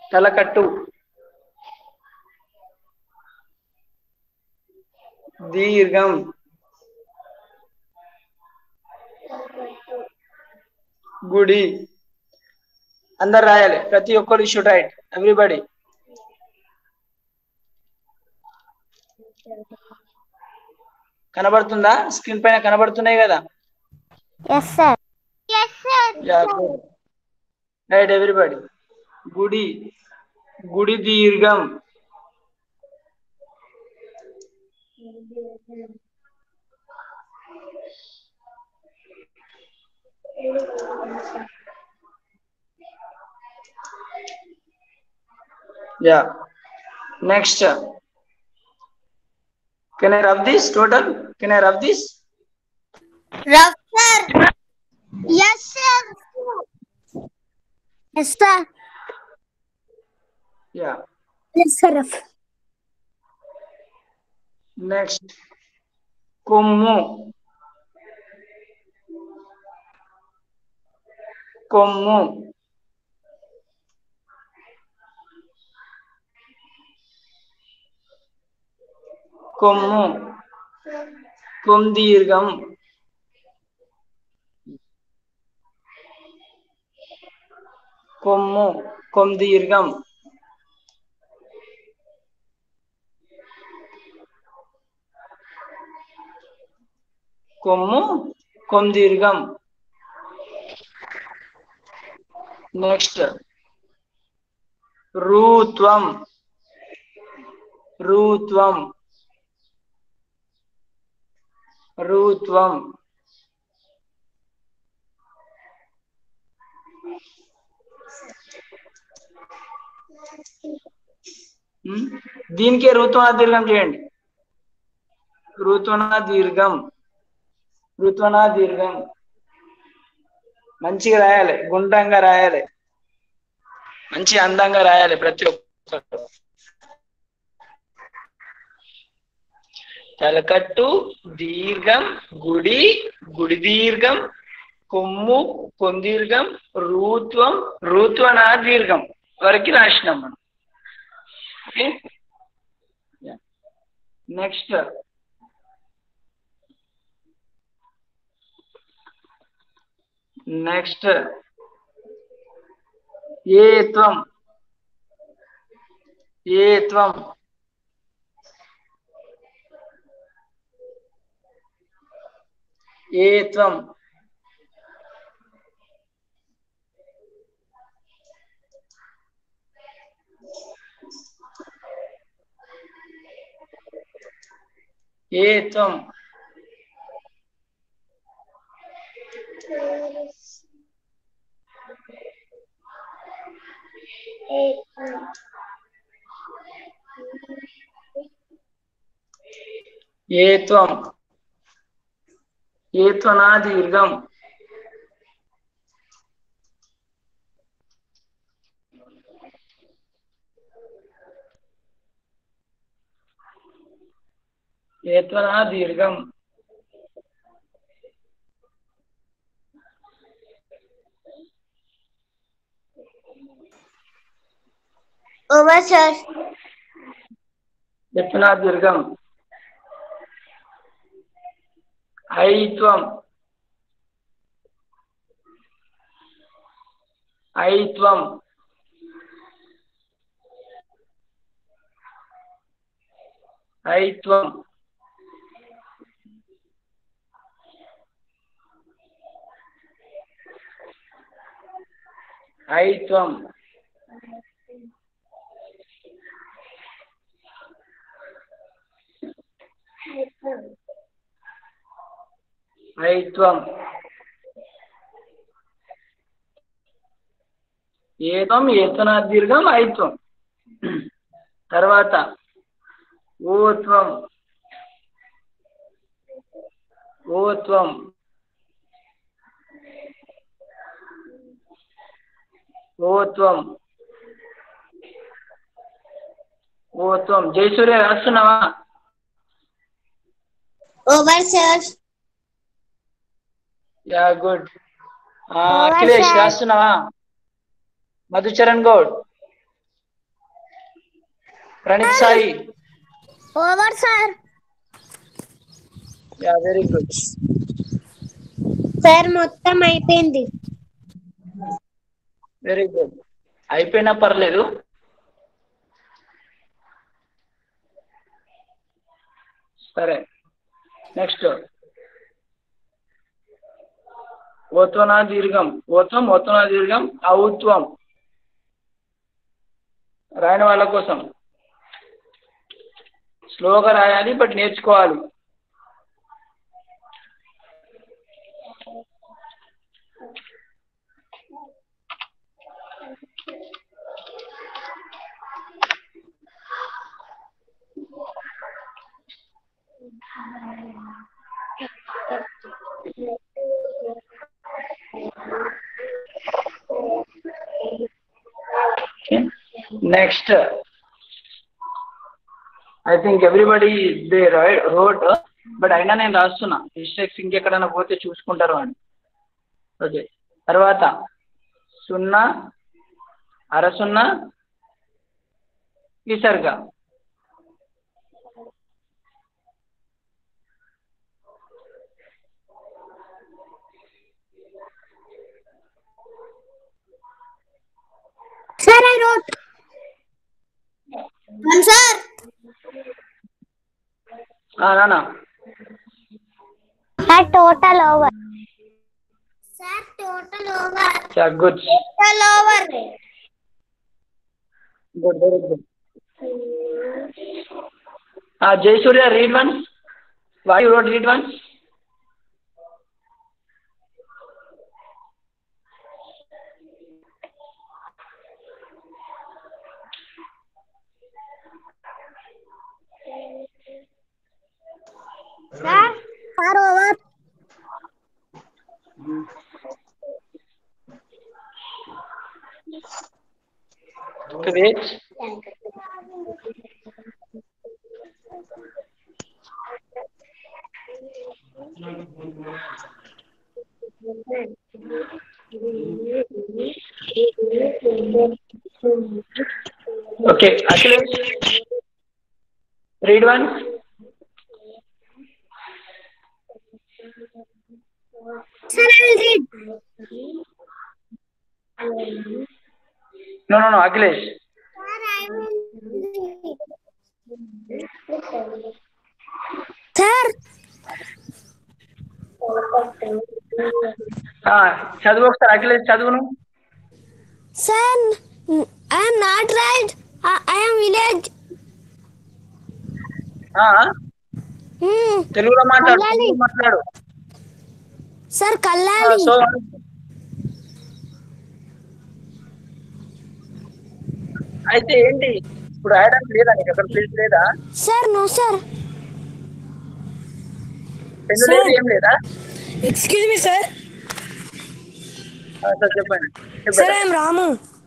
తలకట్టు దీర్ఘం గుడి అందరు రాయాలి ప్రతి ఒక్కరు షుడ్ రైట్ ఎవ్రీబడి కనబడుతుందా స్క్రీన్ పైన కనబడుతున్నాయి కదా ఎస్ సార్ రైట్ ఎవ్రీబడి గుడి గుడి దీర్ఘం Yeah. Next. Can I rub this total? Can I rub this? Rough sir yes sir yes sir Yeah. Yes sir rough Next. కొమ్ము కొమ్ము కొమ్ము కొమ్ దీర్ఘం కొమ్ము కొమ్ దీర్ఘం కొమ్ము కొమ్ దీర్ఘం నెక్స్ట్ రూత్వం రూత్వం రూత్వం ఉమ్, దీనికే ఋతువన దీర్ఘం చేయండి ఋతువన దీర్ఘం ఋతువన దీర్ఘం మంచిగా రాయాలి గుండ్రంగా రాయాలి మంచి అందంగా రాయాలి ప్రతి ఒక్కరు తలకట్టు దీర్ఘం గుడి గుడి దీర్ఘం కొమ్ము కొందీర్ఘం రూత్వం రూత్వన దీర్ఘం వరకు రాసినాం మనం ఓకే నెక్స్ట్ నెక్స్ట్ ఏత్వం ఏత్వం ఏత్వం ఏత్వం ఏత్వం ఏత్వనా దీర్ఘం ఏత్వనా దీర్ఘం ఓవర్ సార్ ఎత్వనా దీర్ఘం ఐత్వం ఐత్వం ఐత్వం ఐత్వం ఐత్వం ఏతం ఏతనా దీర్ఘం ఐత్వం తర్వాత ఓత్వం ఓత్వం ఓత్వం ఓత్వం జయసూర్య రాస్తున్నావా over sir yeah good Akhilesh రాస్తున్నావా Madhucharan Goud Praneeth Sai over sir yeah very good sir మొత్తం అయిపోయింది వెరీ గుడ్ అయిపోయినా పర్లేదు సరే నెక్స్ట్ ఓత్వన దీర్ఘం ఓత్వం ఓత్వన దీర్ఘం ఔత్వం రాయని వాళ్ళ కోసం స్లోగా రాయాలి బట్ నేర్చుకోవాలి next I think everybody they wrote but అయినా నేను రాస్తున్నా మిస్టేక్స్ ఇంకెక్కడైనా పోతే చూసుకుంటారు అని ఓకే తర్వాత సున్నా అర సున్నా విసర్గ సార్ ఐ రోట్ సార్ నానా sir total over sir total over good total over good very good Jayasurya read one why wrote read one sir sir over wait okay Akhilesh read one sir I will read no no no Akhilesh sir I will sir చదువు ఒకసారి అఖిలేష్ చదువును sir I am not right I am village ఆ, తెలుగులో మాట్లాడు కల్లాలి. తెలుగులో మాట్లాడు sir ఆ, కల్లాలి so అయితే ఏంటి ఇప్పుడు రాయడానికి లేదా నీకు అక్కడ ప్లేస్ లేదా సార్ నో సార్ పెన్ను లేదు ఏం లేదా Excuse me, sir. ఆ, సార్ చెప్పండి Sir, చెప్పండి. I am Ramu.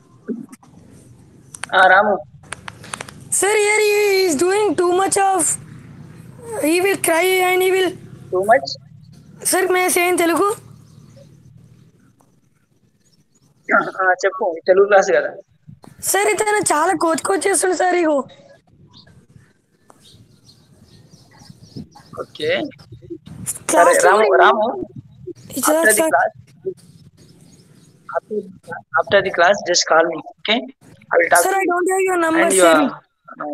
ఆ, Ramu Sir, here he is doing too much of. He will cry and he will. Too much Sir, may I say in Telugu? చెప్పు Telugu class కదా sir ఇతను చాలా coach coach చేస్తుండు sir ఇగో okay సరే class Ramu Ramu teacher after the sir class after, after the class just call me okay i will talk sir I don't have your and number you sir are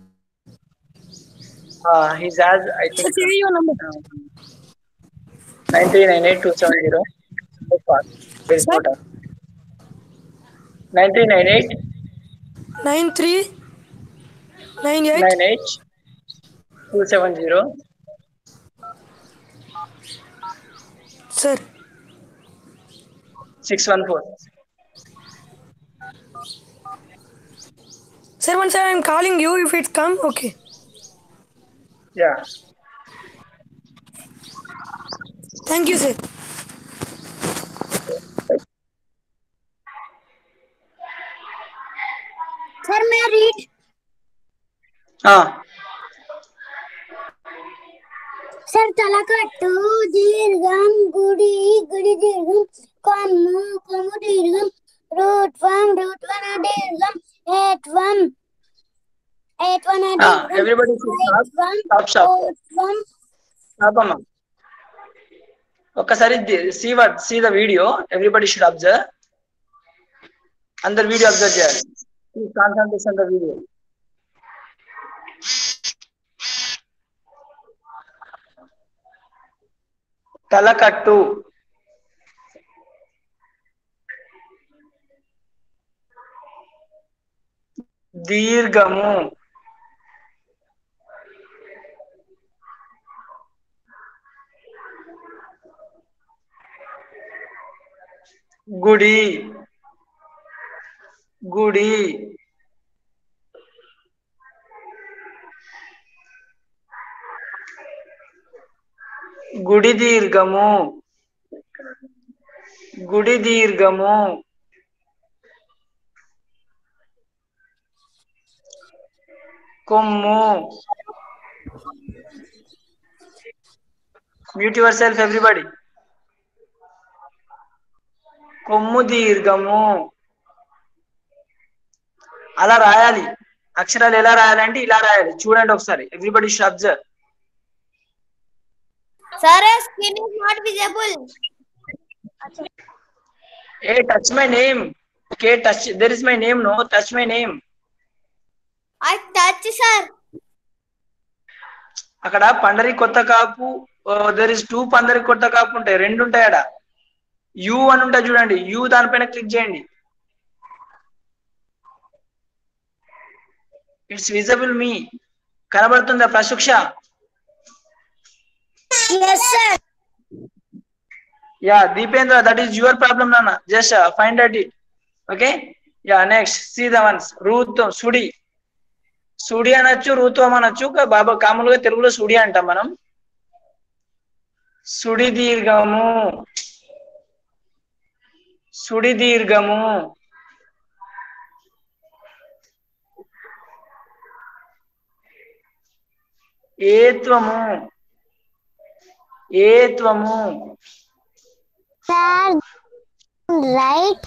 uh, he's as i think sir save your number nine three nine eight two seven zero very Sir? important nine three nine eight nine three nine eight nine eight two seven zero sir six one four sir one sir I'm calling you if it's come okay yeah thank you sir sir may read ah sir తలకట్టు దీర్ఘం గుడి గుడి దీర్ఘం కొమ్ము కొమ్ము దీర్ఘం రూట్ one రూట్ వన్ దీర్ఘం eight one eight one eight Ah, everybody should stop. Stop, stop. one. Papamma ఒక్కసారి see what see the video everybody should observe అందరు వీడియో అబ్జర్వ్ చేయాలి కాన్సన్ట్రేషన్ ద వీడియో తలకట్టు దీర్ఘము గుడి గుడి గుడి దీర్ఘము గుడి దీర్ఘము కొమ్ము మ్యూట్ యువర్ సెల్ఫ్ ఎవ్రీబడి కొమ్ము దీర్ఘము అలా రాయాలి అక్షరాలు ఎలా రాయాలంటే ఇలా రాయాలి చూడండి ఒకసారి everybody should observe Sir, screen is not visible. A touch my name K touch there is my name no touch my name I touch, sir. అక్కడ పండరి కొత్త కాపు దెర్ ఇస్ టూ పందరి కొత్త కాపు ఉంటాయి రెండు ఉంటాయి అక్కడ యు అని ఉంటాయి చూడండి యు దానిపైన క్లిక్ చేయండి ఇట్స్ విజబుల్ మీ కనబడుతుందా ప్రశిక్ష Yes, sir. Yeah Deependra that is your problem నాన్న just find at it okay yeah next see the once రూత్వం సుడి సుడి అనొచ్చు రూత్వం అనొచ్చు కా- బాబా కాములుగా తెలుగులో సుడి అంటాం మనం సుడి దీర్ఘము సుడి దీర్ఘము ఏత్వము ఏత్వము Sir, right,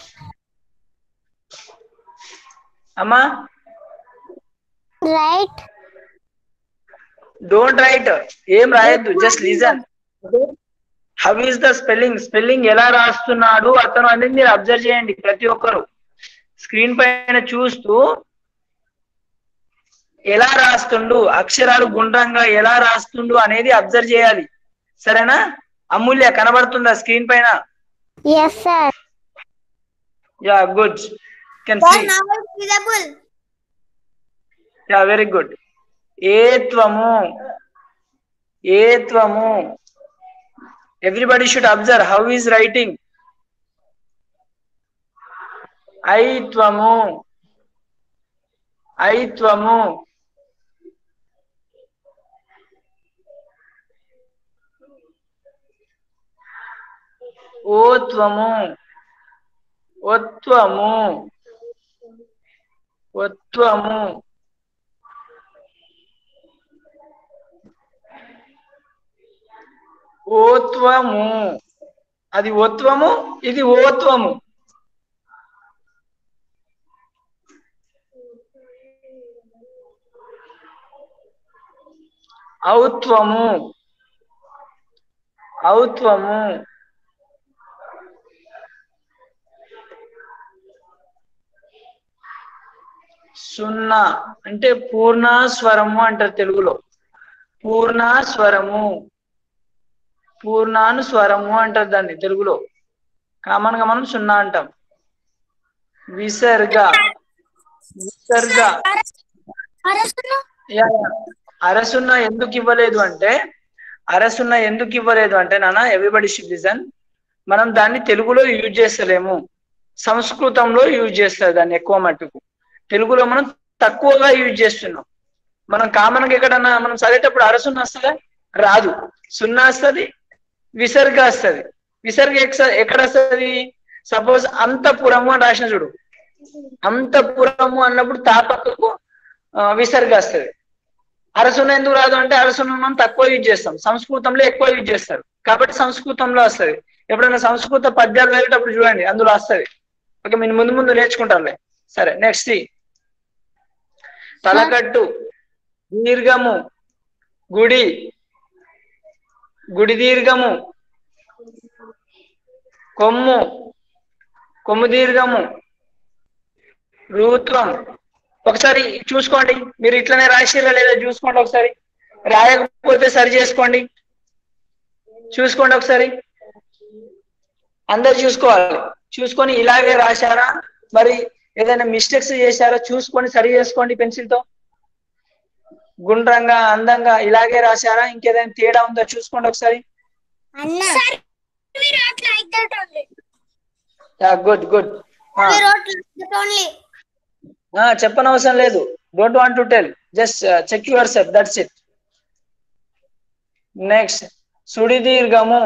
అమ్మా right. డోంట్ రైట్ ఏం రాయొద్దు just listen how is the spelling spelling ఎలా రాస్తున్నాడు అతను అనేది మీరు అబ్జర్వ్ చేయండి ప్రతి ఒక్కరు స్క్రీన్ పైన చూస్తూ ఎలా రాస్తుండు అక్షరాలు గుండ్రంగా ఎలా రాస్తుండు అనేది అబ్జర్వ్ చేయాలి సరేనా అమూల్య కనబడుతుందా స్క్రీన్ పైన Yes, sir. Yeah good can Sir, see now it's visible. Yeah very good ఏత్వము ఏత్వము everybody should observe how is writing ఐత్వము ఐత్వము ఓత్వము ఒత్వము ఒత్వము ఓత్వము అది ఓత్వము ఇది ఓత్వము ఔత్వము ఔత్వము సున్నా అంటే పూర్ణ స్వరము అంటారు తెలుగులో పూర్ణ స్వరము పూర్ణాను స్వరము అంటారు దాన్ని తెలుగులో కామన్ గా మనం సున్నా అంటాం విసర్గ విసర్గ Arasuna? Yeah, yeah. అరసున్న ఎందుకు ఇవ్వలేదు అంటే అరసున్న ఎందుకు ఇవ్వలేదు అంటే నాన్న ఎవ్రీబడి షుడ్ లిజన్ మనం దాన్ని తెలుగులో యూజ్ చేస్తలేము సంస్కృతంలో యూజ్ చేస్తారు దాన్ని ఎక్కువ మట్టుకు తెలుగులో మనం తక్కువగా యూజ్ చేస్తున్నాం మనం కామన్ గా ఎక్కడన్నా మనం చదివేటప్పుడు అరసున్న వస్తుందా రాదు సున్నా వస్తుంది విసర్గ వస్తుంది విసర్గ ఎక్స- ఎక్కడ వస్తుంది సపోజ్ అంతపురము అని రాసిన చూడు అంతపురము అన్నప్పుడు తా పక్కకు ఆ, విసర్గ వస్తుంది అరసున్న ఎందుకు రాదు అంటే అరసున్న మనం తక్కువ యూజ్ చేస్తాం సంస్కృతంలో ఎక్కువ యూజ్ చేస్తారు కాబట్టి సంస్కృతంలో వస్తది ఎప్పుడైనా సంస్కృత పద్యాలు వెళ్ళేటప్పుడు చూడండి అందులో వస్తది ఓకే మీరు ముందు ముందు నేర్చుకుంటారులే సరే నెక్స్ట్ తలకట్టు దీర్ఘము గుడి గుడి దీర్ఘము కొమ్ము కొమ్ము దీర్ఘము రూత్వం ఒకసారి చూసుకోండి మీరు ఇట్లనే రాసిరా లేదా చూసుకోండి ఒకసారి రాయకపోతే సరి చేసుకోండి చూసుకోండి ఒకసారి అందరు చూసుకోవాలి చూసుకొని ఇలాగే రాశారా మరి ఏదైనా మిస్టేక్స్ చేశారా చూసుకొని సరి చేసుకోండి పెన్సిల్ తో గుండ్రంగా అందంగా ఇలాగే రాశారా ఇంకేదైనా తేడా ఉందో చూసుకోండి ఒకసారి Sir, we wrote like that only. Good good We wrote like that only. చెప్పనవసరం లేదు don't want to tell just check yourself that's it next సుడి దీర్ఘము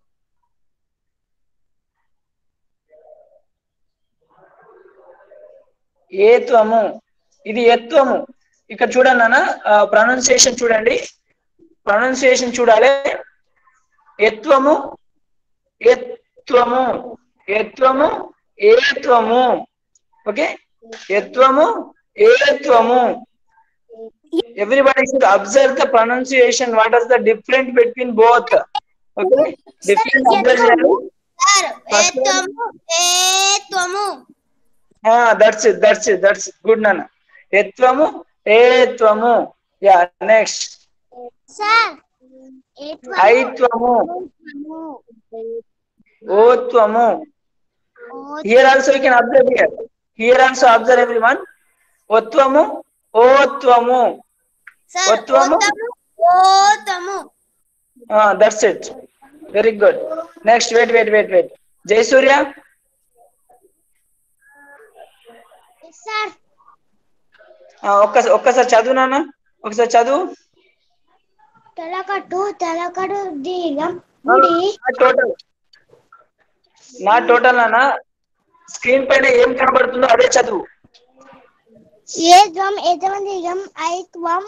ఏత్వము ఇది ఎత్వము ఇక్కడ చూడండి అన్న ప్రొనౌన్సియేషన్ చూడండి ప్రొనౌన్సియేషన్ చూడాలి ఎత్వము ఎత్వము ఎత్వము ఏత్వము ఓకే ఎత్వము ఏత్వము everybody should observe the pronunciation what is the difference between both okay different observe చేయాలి. Sir, First one. ఏత్వము ఏత్వము ah that's it that's it that's it. good nana ఎత్వము ఏత్వము యా నెక్స్ట్ సార్ ఐత్వము ఓత్వము here also you can observe here here also observe everyone ఓత్వము ఓత్వము sir ఓత్వము? ఓతము that's it very good next wait wait wait wait Jayasurya sir ఒక్క ఒక్కసారి చదువు నాన్న ఒకసారి చదువు తలకట్టు తలకట్టు దీర్ఘం గుడి నా టోటల్ నా టోటల్ నాన్న స్క్రీన్ పైన ఏం కనబడుతుందో అదే చదువు ఏత్వం ఏత్వం దీర్ఘం ఐత్వం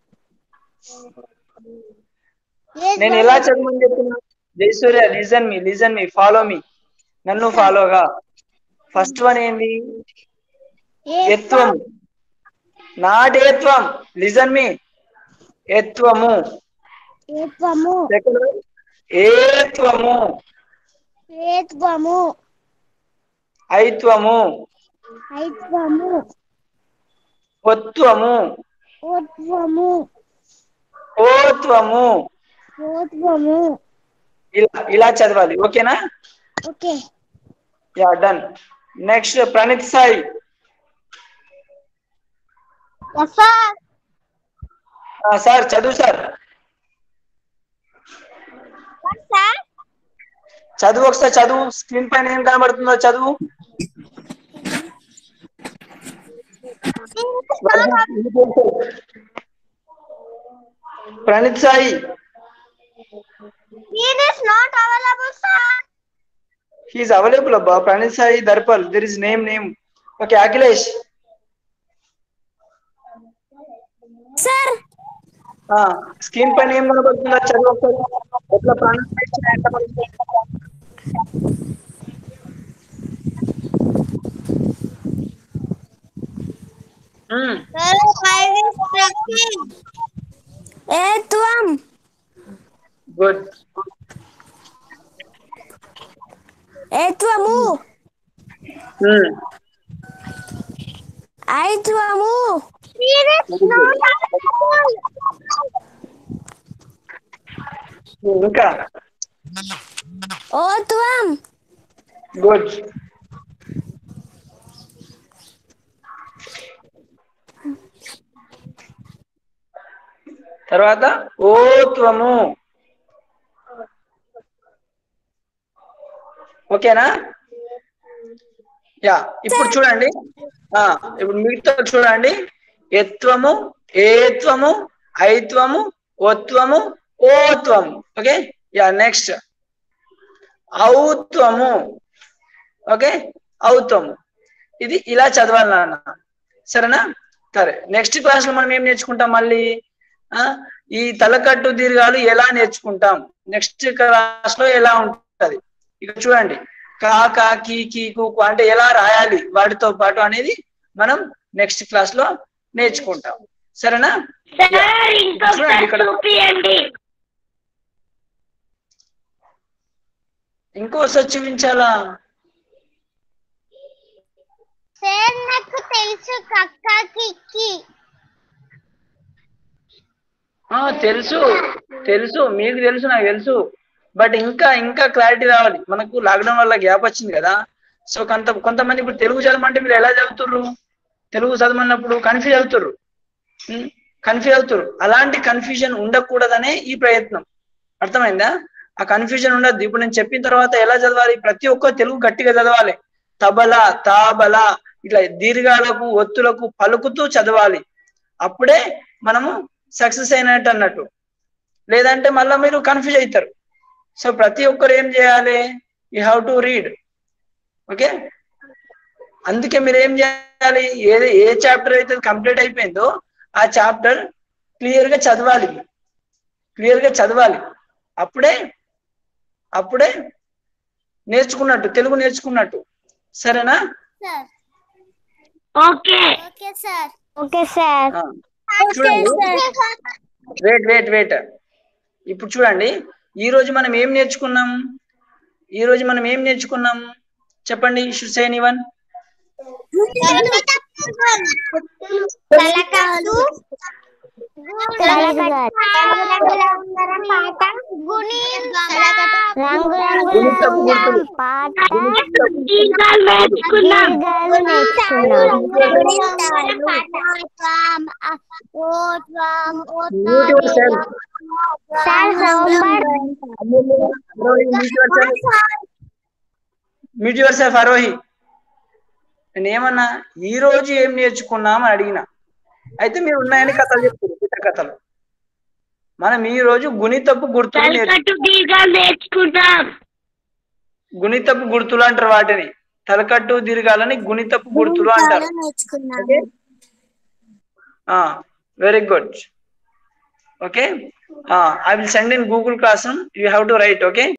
నేను ఎలా చదవమని చెప్తున్నా Jayasurya listen me listen me follow me నన్ను ఫాలోగా ఫస్ట్ వన్ ఏంది ఎత్వం నాట్ ఏత్వం లిజన్ మీ ఎత్వము ఏత్వము సెకండ్ ఏత్వము ఏత్వము ఐత్వము ఐత్వము ఒత్వము ఓత్వము ఓత్వము ఓత్వము ఇలా ఇలా చదవాలి ఓకేనా okay yeah done next Praneeth Sai sir ఆ, సార్ చదువు సార్ సార్ చదువు ఒకసారి చదువు స్క్రీన్ పైన ఏం కనబడుతుందో చదువు Praneeth Sai It is not available, sir. He is available అబ్బా ప్రణీత్ సాయి దర్పల్ there is name name okay Akhilesh Sir, screen పైన ఏం కనబడుతుందో చదువు ఒకసారి ఎట్లా ప్రొనౌన్సియేషన్ ఎట్లా పడుతుంది? మ్మ్. sir, five is tracking. ఏత్వం గుడ్ ఏత్వము మ్మ్. ఐత్వము ఇంకా ఓత్వం గుడ్ తర్వాత ఓత్వము ఓకేనా యా ఇప్పుడు చూడండి ఆ ఇప్పుడు మిగతా చూడండి ఎత్వము ఏత్వము ఐత్వము ఒత్వము ఓత్వము ఓకే యా నెక్స్ట్ ఔత్వము ఓకే ఔత్వము ఇది ఇలా చదవాలి నాన్న సరేనా సరే నెక్స్ట్ క్లాస్ లో మనం ఏం నేర్చుకుంటాం మళ్ళీ ఆ ఈ తలకట్టు దీర్ఘాలు ఎలా నేర్చుకుంటాం నెక్స్ట్ క్లాస్ లో ఎలా ఉంటది ఇక చూడండి కా కా కీ కీ కు కు అంటే ఎలా రాయాలి వాటితో పాటు అనేది మనం నెక్స్ట్ క్లాస్ లో నేర్చుకుంటాం సరేనా సార్ ఇంకొకసారి చూడండి ఇక్కడ. చూపియండి ఇంకోసారి చూపించాలా సార్ నాకు తెలుసు కక్క కిక్కి ఆ, తెలుసు తెలుసు మీకు తెలుసు నాకు తెలుసు బట్ ఇంకా ఇంకా క్లారిటీ రావాలి మనకు లాక్డౌన్ వల్ల గ్యాప్ వచ్చింది కదా సో కొంత కొంతమంది ఇప్పుడు తెలుగు చదవమంటే మీరు ఎలా చదువుతుర్రు తెలుగు చదవమన్నప్పుడు కన్ఫ్యూజ్ అవుతుర్రు కన్ఫ్యూజ్ అవుతుర్రు అలాంటి కన్ఫ్యూజన్ ఉండకూడదనే ఈ ప్రయత్నం అర్థమైందా ఆ కన్ఫ్యూజన్ ఉండద్దు ఇప్పుడు నేను చెప్పిన తర్వాత ఎలా చదవాలి ప్రతి ఒక్క తెలుగు గట్టిగా చదవాలి తబల తాబల ఇట్లా దీర్ఘాలకు ఒత్తులకు పలుకుతూ చదవాలి అప్పుడే మనము సక్సెస్ అయినట్టు అన్నట్టు లేదంటే మళ్ళీ మీరు కన్ఫ్యూజ్ అవుతారు సో ప్రతి ఒక్కరు ఏం చేయాలి you have to read okay అందుకే మీరు ఏం చేయాలి ఏది ఏ చాప్టర్ అయితే కంప్లీట్ అయిపోయిందో ఆ చాప్టర్ క్లియర్ గా చదవాలి క్లియర్ గా చదవాలి అప్పుడే అప్పుడే నేర్చుకున్నట్టు తెలుగు నేర్చుకున్నట్టు సరేనా sir okay okay sir okay sir ఆ, చూడండి వెయిట్ వెయిట్ వెయిట్ ఇప్పుడు చూడండి ఈ రోజు మనం ఏం నేర్చుకున్నాం ఈ రోజు మనం ఏం నేర్చుకున్నాం చెప్పండి షుడ్ సేన్ ఇవన్ తలకట్టు గుణితపు గుర్తులు. దీర్ఘాలు నేర్చుకున్నాం Mute yourself. Mute yourself Aarohi నేను ఏమన్నా ఈ రోజు ఏం నేర్చుకున్నాం అని అడిగిన అయితే మీరు ఉన్నాయని కథలు చెప్తారు ఇతర కథలు మనం ఈ రోజు గుణితపు గుర్తులు నేర్చు తలకట్టు దీర్ఘాలు నేర్చుకున్నాం గుణితపు గుర్తులు అంటారు వాటిని తలకట్టు దీర్ఘాలని గుణితపు గుర్తులు అంటారు very good okay I will send in Google Classroom you have to write okay